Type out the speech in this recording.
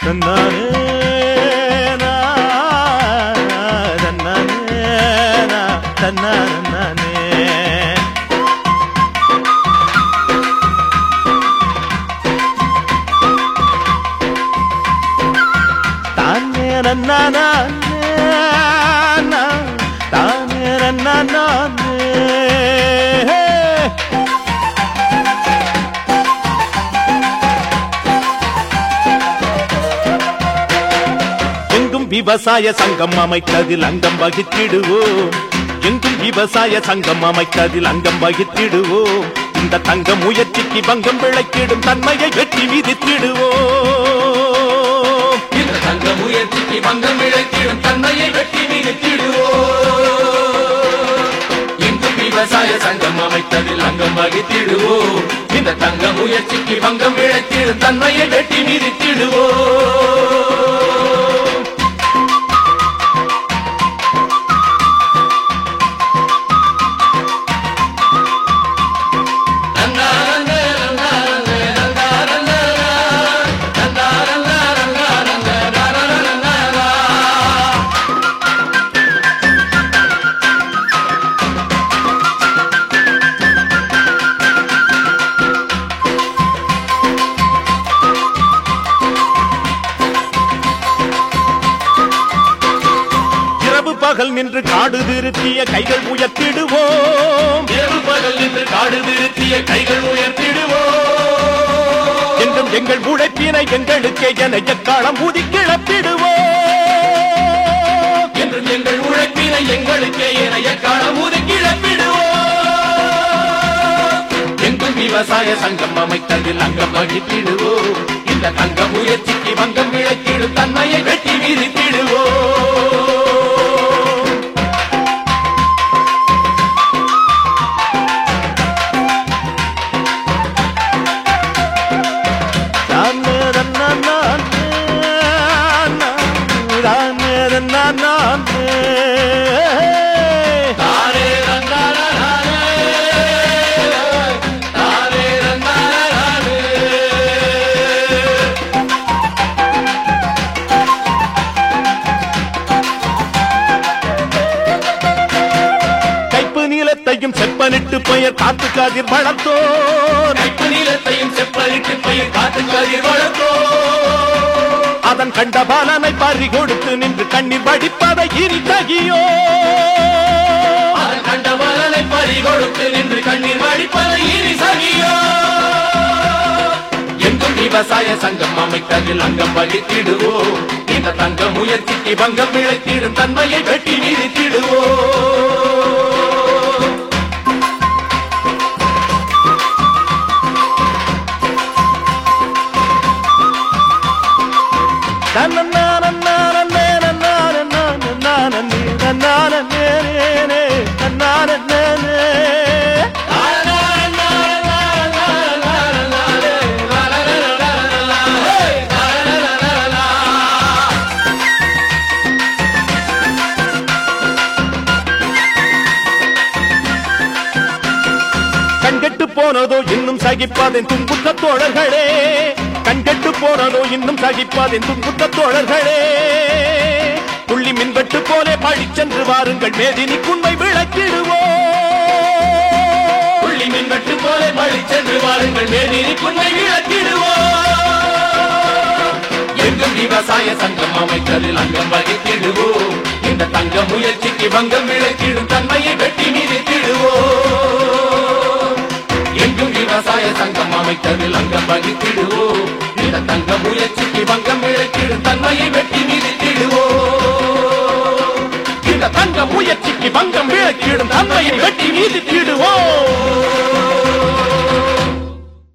தன்னானே நா, தன்னானே நா, தன்னானே தானே நன்னானே தானே நன்னானே எங்கும் விவசாய சங்கம் அமைத்ததில் அங்கம் வகித்திடுவோம் எங்கும் விவசாய சங்கம் அமைத்ததில் அங்கம் வகித்திடுவோம் இந்த தங்க முயற்சிக்கு பங்கம் விளைத்திடும் தன்மையை வெட்டி மிதித்திடுவோம் இந்த தங்க முயற்சிக்கு பங்கம் இழைத்திடும் தன்மையை வெட்டி மிதித்திடுவோம் இங்கும் விவசாய சங்கம் அமைத்ததில் அங்கம் வகித்திடுவோம் இந்த தங்க முயற்சிக்கு பங்கம் இழைத்திடும் தன்மையை வெட்டி மிதித்திடுவோம் இரவு பகல் நின்று காடு திருத்திய கைகள் உயர்த்திடுவோம் இரவு பகல் நின்று காடு திருத்திய கைகள் உயர்த்திடுவோம் என்றும் எங்கள் உழைப்பினை எங்களுக்கே என எக்காலம் ஊதி கிளப்பிடுவோம் என்றும் எங்கள் உழைப்பினை எங்களுக்கே என காலம் ஒதுக்கிடப்பிடுவோம் எங்கும் விவசாய சங்கம் அமைத்ததில் அங்கம் வகித்திடுவோம் இந்த தங்க முயற்சிக்கு வங்கம் விளக்கிடும் தன்மையை வெட்டி விரித்திடுவோம் தானே ரன்னானே, தானே ரன்னானே. தாரே ரந்தாரே தாரே ரந்தாரே கைப்பு நீளத்தையும் செப்பனிட்டு பெயர் காத்து காதிர் வளர்த்தோர் கைப்பு நீளத்தையும் செப்பலிட்டு பயிர் காத்து கதிர் வளர்த்தோ அதன் கண்ட பாலனை பறி கொடுத்து நின்று கண்ணீர் வடிப்பதை இனி தகியோ அதன் கண்ட மலனை பறி கொடுத்து நின்று கண்ணீர் வடிப்பதை இனி சகியோ எங்கும் விவசாய சங்கம் அமைத்ததில் அங்கம் வகித்திடுவோம் இந்த தங்க முயற்சிக்கு பங்கம் விளைத்திடும் தன்மையை வெட்டி நிறுத்திடுவோம் தன்னன்னானன்னானன்னே, நன்னானன்னானன்னானன்னே, நன்னானன்னேனே, நன்னானன்னேனே. கண்கெட்டு போனதோ இன்னும் சகிப்பாதென் துன்புத்த தோழர்களே கண்கெட்டு போனதோ இன்னும் சகிப்பாதென் துன்புத்த தோழர்களே புள்ளி மின்வெட்டு போலே பழிச்சென்று வாருங்கள் மேதினிக்கு உண்மை விளக்கிடுவோம் புள்ளி மின்வெட்டு போல பழி சென்று வாருங்கள் மேதிரி புன்னை விளக்கிடுவோம் எங்கும் விவசாய சங்கம் அமைத்ததில் அங்கம் வகித்திடுவோம் இந்த தங்க முயற்சிக்கு பங்கம் விளக்கிடும் தன்மையை வெட்டி மிதித்திடுவோம் எங்கும் விவசாய சங்கம் அமைத்ததில் அங்கம் வகித்திடுவோம் இந்த தங்க முயற்சிக்கு பங்கம் விளக்கிடும் தன்மையை வெட்டி மிதித்திடுவோம் இந்த தங்க முயற்சிக்கு பங்கம் விளக்கிடும் தன்மையை வெட்டி மீதித்திடுவோம்